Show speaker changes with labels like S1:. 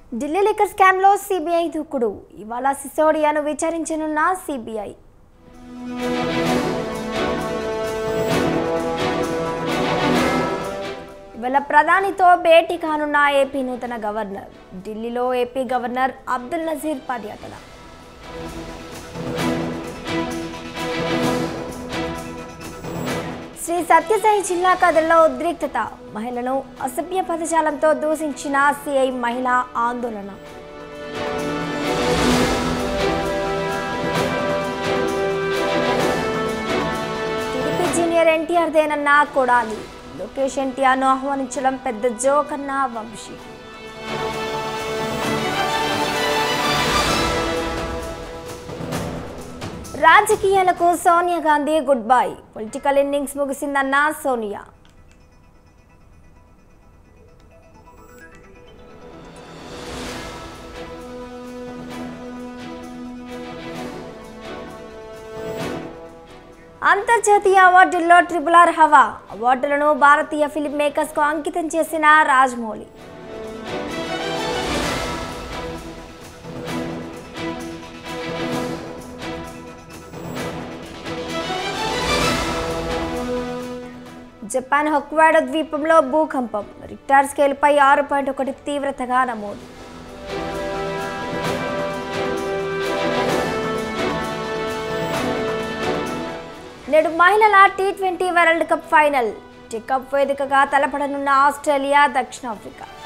S1: Delhi liquor స్కామ్లో CBI దూకుడు ఇవాళ సిసోడియాను విచారించనున్న సిబిఐ ఇవాళ ప్రధానితో భేటీ కానున్న ఏపీ నూతన గవర్నర్ ఢిల్లీలో ఏపీ గవర్నర్ అబ్దుల్ నజీర్ పర్యటన శ్రీ సత్యసాయి జిల్లా కథల్లో ఉద్రిక్తత మహిళను అసభ్య పదజాలంతో దూషించిన సిఐ మహిళా ఆందోళన టీడీపీ జూనియర్ ఎన్టీఆర్ దేనన్న కొడాలి లోకేష్ ఎన్టీఆర్ను ఆహ్వానించడం పెద్ద జోక్ అన్న వంశీ రాజకీయాలకు Sonia Gandhi goodbye political innings ముగిసిందన్న సోనియా అంతర్జాతీయ అవార్డుల్లో ట్రిపుల్ ఆర్ హవా అవార్డులను భారతీయ ఫిలిం మేకర్స్కు అంకితం చేసిన రాజమౌళి జపాన్ హొక్వాడో ద్వీపంలో భూకంపం రిక్టార్ స్కేల్పై ఆరు పాయింట్ ఒకటి తీవ్రతగా నమోదు నేడు మహిళల T twenty World Cup final టికప్ వేదికగా తలపడనున్న ఆస్ట్రేలియా దక్షిణాఫ్రికా